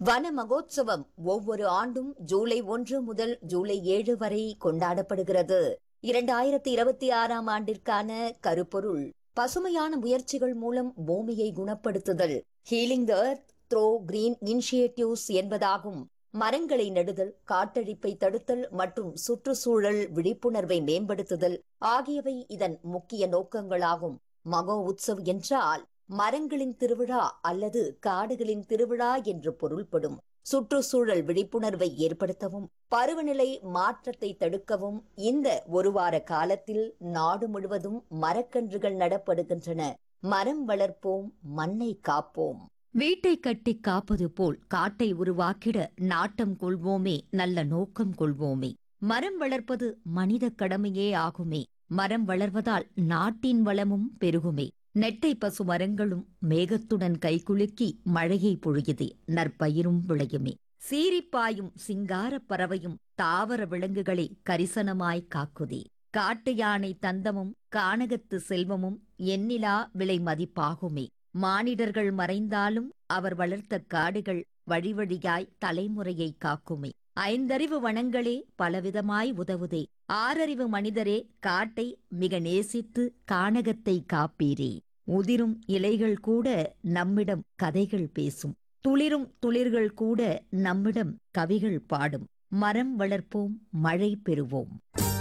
வன மகோத்சவம் ஒவ்வொரு ஆண்டும் ஜூலை ஒன்று முதல் ஜூலை ஏழு வரை கொண்டாடப்படுகிறது இரண்டாயிரத்தி இருபத்தி ஆறாம் ஆண்டிற்கான கருப்பொருள் பசுமையான முயற்சிகள் மூலம் பூமியை குணப்படுத்துதல் healing the earth through green initiatives என்பதாகும் மரங்களை நடுதல் காட்டழிப்பை தடுத்தல் மற்றும் சுற்றுச்சூழல் விழிப்புணர்வை மேம்படுத்துதல் ஆகியவை இதன் முக்கிய நோக்கங்களாகும் மகோ உற்சவ் என்றால் மரங்களின் திருவிழா அல்லது காடுகளின் திருவிழா என்று பொருள்படும் சுற்றுச்சூழல் விழிப்புணர்வை ஏற்படுத்தவும் பருவநிலை மாற்றத்தை தடுக்கவும் இந்த ஒரு வார காலத்தில் நாடு முழுவதும் மரக்கன்றுகள் நடப்படுகின்றன மரம் வளர்ப்போம் மண்ணை காப்போம் வீட்டை கட்டி காப்பது போல் காட்டை உருவாக்கிட நாட்டம் கொள்வோமே நல்ல நோக்கம் கொள்வோமே மரம் வளர்ப்பது மனித கடமையே ஆகுமே மரம் வளர்வதால் நாட்டின் வளமும் பெருகுமே நெட்டை பசு மரங்களும் மேகத்துடன் கைகுலுக்கி மழையை பொழியுதே நற்பயிரும் விளையுமே சீரிப்பாயும் சிங்காரப் பறவையும் தாவர விலங்குகளை கரிசனமாய் காக்குதே காட்டு யானை தந்தமும் கானகத்து செல்வமும் எண்ணிலா விலை மதிப்பாகுமே மானிடர்கள் மறைந்தாலும் அவர் வளர்த்த காடுகள் வழிவழியாய் தலைமுறையை காக்குமே ஐந்தறிவு வனங்களே பலவிதமாய் உதவுதே ஆறறிவு மனிதரே காட்டை மிக நேசித்து கானகத்தை காப்பீரே உதிரும் இலைகள் கூட நம்மிடம் கதைகள் பேசும் துளிரும் துளிர்கள் கூட நம்மிடம் கவிகள் பாடும் மரம் வளர்ப்போம் மழை பெறுவோம்